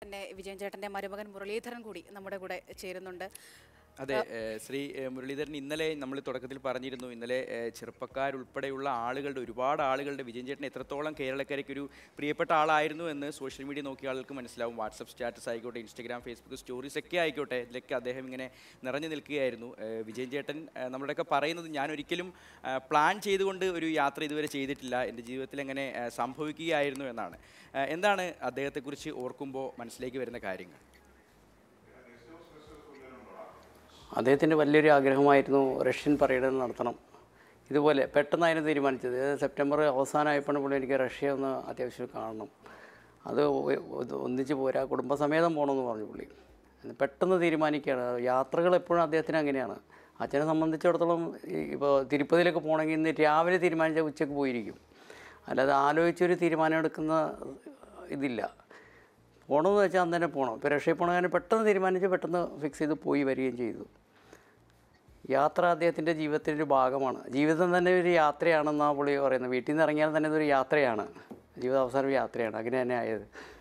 തന്നെ വിജയൻ ചേട്ടൻ്റെ മരുമകൻ മുരളീധരൻ കൂടി നമ്മുടെ കൂടെ ചേരുന്നുണ്ട് അതെ ഏഹ് ശ്രീ ഏഹ് മുരളീധരൻ ഇന്നലെ നമ്മൾ തുടക്കത്തിൽ പറഞ്ഞിരുന്നു ഇന്നലെ ഏഹ് ചെറുപ്പക്കാരുൾപ്പെടെയുള്ള ആളുകളുടെ ഒരുപാട് ആളുകളുടെ വിജയൻ ചേട്ടൻ എത്രത്തോളം കേരളക്കരയ്ക്ക് ഒരു പ്രിയപ്പെട്ട ആളായിരുന്നു എന്ന് സോഷ്യൽ മീഡിയ നോക്കിയ ആൾക്ക് മനസ്സിലാവും വാട്സപ്പ് സ്റ്റാറ്റസ് ആയിക്കോട്ടെ ഇൻസ്റ്റഗ്രാം ഫേസ്ബുക്ക് സ്റ്റോറീസ് ഒക്കെ ആയിക്കോട്ടെ ഇതിലൊക്കെ അദ്ദേഹം ഇങ്ങനെ നിറഞ്ഞു നിൽക്കുകയായിരുന്നു ഏഹ് വിജയൻ ചേട്ടൻ ഏഹ് നമ്മുടെയൊക്കെ പറയുന്നത് ഞാൻ ഒരിക്കലും ഏഹ് പ്ലാൻ ചെയ്തുകൊണ്ട് ഒരു യാത്ര ഇതുവരെ ചെയ്തിട്ടില്ല എൻ്റെ ജീവിതത്തിൽ അങ്ങനെ ഏഹ് സംഭവിക്കുകയായിരുന്നു എന്നാണ് ഏഹ് എന്താണ് അദ്ദേഹത്തെക്കുറിച്ച് ഓർക്കുമ്പോൾ മനസ്സിലേക്ക് വരുന്ന കാര്യങ്ങൾ അദ്ദേഹത്തിൻ്റെ വലിയൊരു ആഗ്രഹമായിരുന്നു റഷ്യൻ പര്യടനം നടത്തണം ഇതുപോലെ പെട്ടെന്നായിരുന്നു തീരുമാനിച്ചത് ഇത് സെപ്റ്റംബർ അവസാനമായപ്പോൾ പുള്ളി എനിക്ക് റഷ്യ ഒന്ന് അത്യാവശ്യം കാണണം അത് ഒ- ഒ- ഒന്നിച്ച് പോരാ കുടുംബസമേതം പോകണമെന്ന് പറഞ്ഞു പുള്ളി പെട്ടെന്ന് തീരുമാനിക്കുകയാണ് യാത്രകൾ എപ്പോഴും അദ്ദേഹത്തിന് അങ്ങനെയാണ് അച്ഛനെ സംബന്ധിച്ചിടത്തോളം ഇപ്പോൾ തിരുപ്പതിയിലൊക്കെ പോകണമെങ്കിൽ ഇന്ന് രാവിലെ തീരുമാനിച്ച ഉച്ചയ്ക്ക് പോയിരിക്കും അല്ലാതെ ആലോചിച്ചൊരു തീരുമാനം എടുക്കുന്ന ഇതില്ല പോകണമെന്ന് വെച്ചാൽ അന്ന് തന്നെ പോകണം ഇപ്പോൾ രക്ഷയിൽ പോകണമെങ്കിൽ പെട്ടെന്ന് തീരുമാനിച്ച് പെട്ടെന്ന് ഫിക്സ് ചെയ്ത് പോയി വരികയും ചെയ്തു യാത്ര അദ്ദേഹത്തിൻ്റെ ജീവിതത്തിൻ്റെ ഒരു ഭാഗമാണ് ജീവിതം തന്നെ ഒരു യാത്രയാണെന്നാണ് പുള്ളി പറയുന്നത് വീട്ടിൽ നിന്ന് ഇറങ്ങിയാൽ തന്നെ ഇതൊരു യാത്രയാണ് ജീവിത അവസാനം ഒരു യാത്രയാണ് അങ്ങനെ തന്നെ ആയത്